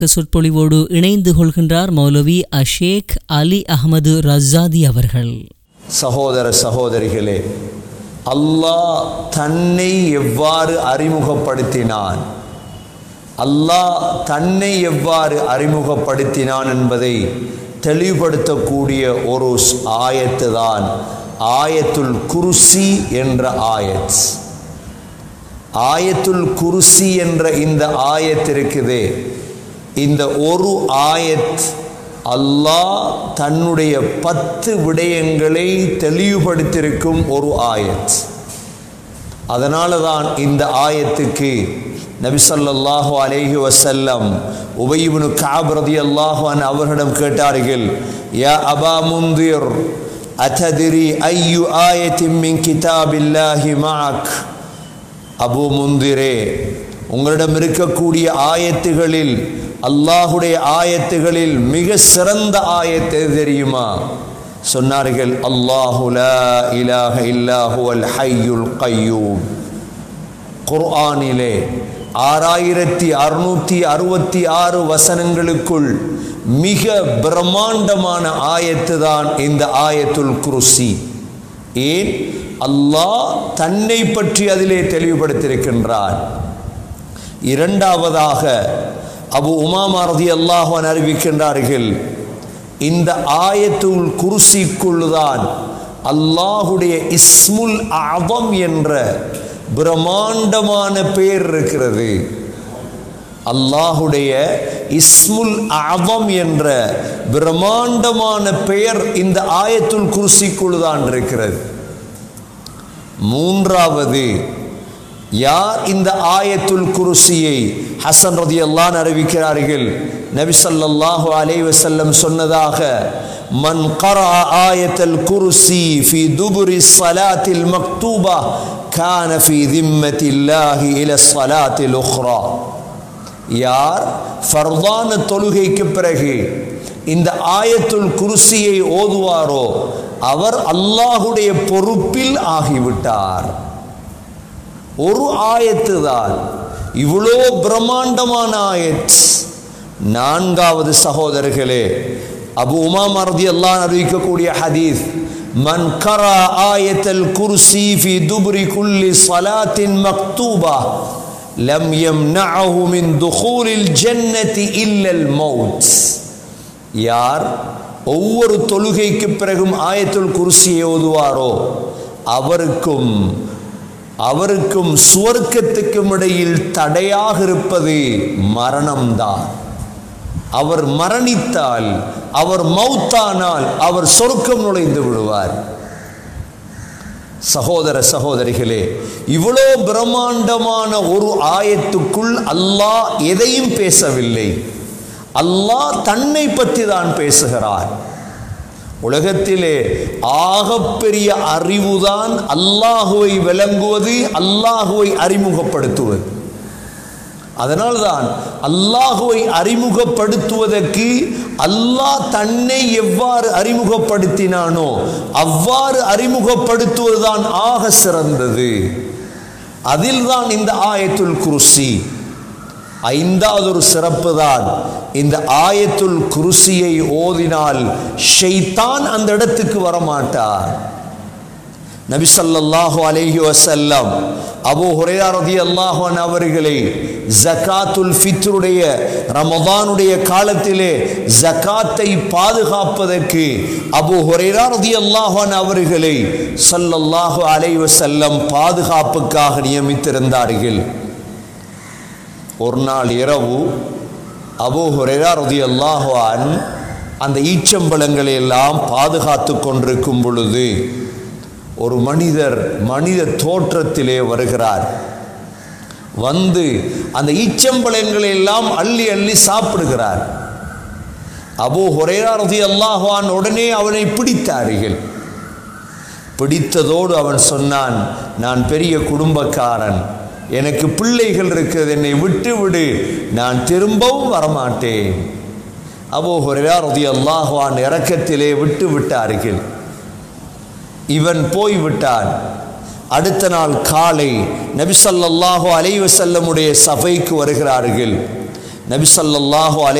சொற்பொழிவோடு இணைந்து கொள்கின்றார் மௌலவி அஷேக் அலி அகமது ரஸாதி அவர்கள் சகோதர சகோதரிகளே அல்லாஹ் தன்னை எவ்வாறு அறிமுகப்படுத்தினான் அல்லாஹ் தன்னை எவ்வாறு அறிமுகப்படுத்தினான் என்பதை தெளிவுபடுத்தக்கூடிய ஒரு ஸ்- ஆயத்து தான் ஆயத்துல் குருசி என்ற ஆயத் ஆயத்துல் குருசி என்ற இந்த ஆயத் இருக்குதே இந்த ஒரு ஆயத் அல்லாஹ் தன்னுடைய பத்து விடயங்களை தெளிவுபடுத்தியிருக்கும் ஒரு ஆயத் அதனால தான் இந்த ஆயத்துக்கு நபி ஸல்லல்லாஹு அலைஹி வஸல்லம் உபயிபுனு காப் ரலியல்லாஹு அன்ஹு அவர்களிடம் கேட்டார்கள் யா அபா முந்திர் அத்ததிரி ஐயு ஆயத்தின் மின் கிதாபில்லாஹி மஅக் அபு முந்திரே உங்களிடம் இருக்கக்கூடிய ஆயத்துகளில் அல்லாஹுடைய ஆயத்துகளில் மிக சிறந்த ஆயத்து எது தெரியுமா சொன்னார்கள் அல்லாஹு லா இலாஹ இல்லாஹு அல் ஹய்யுல் கய்யூம் குர்ஆனிலே ஆறாயிரத்தி அறுநூத்தி அறுபத்தி ஆறு வசனங்களுக்குள் மிக பிரம்மாண்டமான ஆயத்து தான் இந்த ஆயத்துல் குருசி ஏன் அல்லாஹ் தன்னை பற்றி அதிலே தெளிவுபடுத்தியிருக்கின்றார் இரண்டாவதாக அபு உமாமா ரதி அல்லாஹன் அறிவிக்கின்றார்கள் இந்த ஆயத்துல் குருசிக்குள்ளுதான் அல்லாஹுடைய இஸ்முல் அவம் என்ற பிரம்மாண்டமான பெயர் இருக்கிறது அல்லாஹுடைய இஸ்முல் அவம் என்ற பிரம்மாண்டமான பெயர் இந்த ஆயத்துல் குருசிக்குள்ளுதான் இருக்கிறது மூன்றாவது யார் இந்த ஆயத்துல் குருசியை ஹசன் ரதி அல்லான் அறிவிக்கிறார்கள் நபி ஸல்லல்லாஹு அலைஹி வஸல்லம் சொன்னதாக மன் கரா ஆயத்தல் குருசி ஃபி துபுரி ஸலாத்தில் மக்தூபா கான ஃபி திம்மத்தில்லாஹி இல ஸலாத்தில் உக்ரா யார் ஃபர்தான தொழுகைக்கு பிறகு இந்த ஆயத்துல் குருசியை ஓதுவாரோ அவர் அல்லாஹுடைய பொறுப்பில் ஆகிவிட்டார் ஒரு ஆயத்து தான் இவ்வளோ பிரம்மாண்டமான ஆயத் நான்காவது சகோதரர்களே அபு உமா மரதி அல்லாஹ் அறிவிக்கக்கூடிய ஹதீஸ் மன் கரா ஆயத்தல் குர்சி ஃபி துப்ரி குல்லி ஸலாத்தின் மக்தூபா லம் யம்னஅஹு மின் துகூலில் ஜன்னதி இல்லல் மௌத் யார் ஒவ்வொரு தொழுகைக்கு பிறகும் ஆயத்துல் குர்சியை ஓதுவாரோ அவருக்கும் அவருக்கும் சுவர்க்கத்துக்கும் இடையில் தடையாக இருப்பது மரணம்தான் அவர் மரணித்தால் அவர் மௌத்தானால் அவர் சொர்க்கம் நுழைந்து விடுவார் சகோதர சகோதரிகளே இவ்வளோ பிரம்மாண்டமான ஒரு ஆயத்துக்குள் அல்லாஹ் எதையும் பேசவில்லை அல்லாஹ் தன்னை பற்றி தான் பேசுகிறார் உலகத்திலே ஆகப்பெரிய அறிவுதான் அல்லாஹுவை விளங்குவது அல்லாஹுவை அறிமுகப்படுத்துவது அதனால்தான் அல்லாஹுவை அறிமுகப்படுத்துவதற்கு அல்லாஹ் தன்னை எவ்வாறு அறிமுகப்படுத்தினானோ அவ்வாறு அறிமுகப்படுத்துவதுதான் ஆக சிறந்தது அதில்தான் இந்த ஆயத்துல் குருசி ஐந்தாவது ஒரு சிறப்பு தான் இந்த ஆயத்துல் குருசியை ஓதினால் ஷைத்தான் அந்த இடத்துக்கு வரமாட்டார் நபி ஸல்லல்லாஹு அலைஹி வஸல்லம் அபூ ஹுரைரா ரலியல்லாஹு அன்ஹு அவர்களை ஜகாத்துல் ஃபித்ருடைய ரமதானுடைய காலத்திலே ஜகாத்தை பாதுகாப்பதற்கு அபூ ஹுரைரா ரலியல்லாஹு அன்ஹு அவர்களை ஸல்லல்லாஹு அலைஹி வஸல்லம் பாதுகாப்புக்காக நியமித்திருந்தார்கள் ஒரு நாள் இரவு அபூ ஹுரைரா ரலியல்லாஹு அன்ஹு அந்த ஈச்சம்பழங்களை எல்லாம் பாதுகாத்து கொண்டிருக்கும் பொழுது ஒரு மனிதர் மனித தோற்றத்திலே வருகிறார் வந்து அந்த ஈச்சம்பழங்களை எல்லாம் அள்ளி அள்ளி சாப்பிடுகிறார் அபூ ஹுரைரா ரலியல்லாஹு அன்ஹு உடனே அவனை பிடித்தார்கள் பிடித்ததோடு அவன் சொன்னான் நான் பெரிய குடும்பக்காரன் எனக்கு பிள்ளைகள் இருக்கிறது என்னை விட்டு விடு நான் திரும்பவும் வரமாட்டேன் அபூ ஹுரைரா ரலியல்லாஹு அன்ஹு இறக்கத்திலே விட்டு விட்டார்கள் இவன் போய்விட்டான் அடுத்த நாள் காலை நபி ஸல்லல்லாஹு அலைஹி வஸல்லமுடைய சபைக்கு வருகிறார்கள் நபி ஸல்லல்லாஹு அலைஹி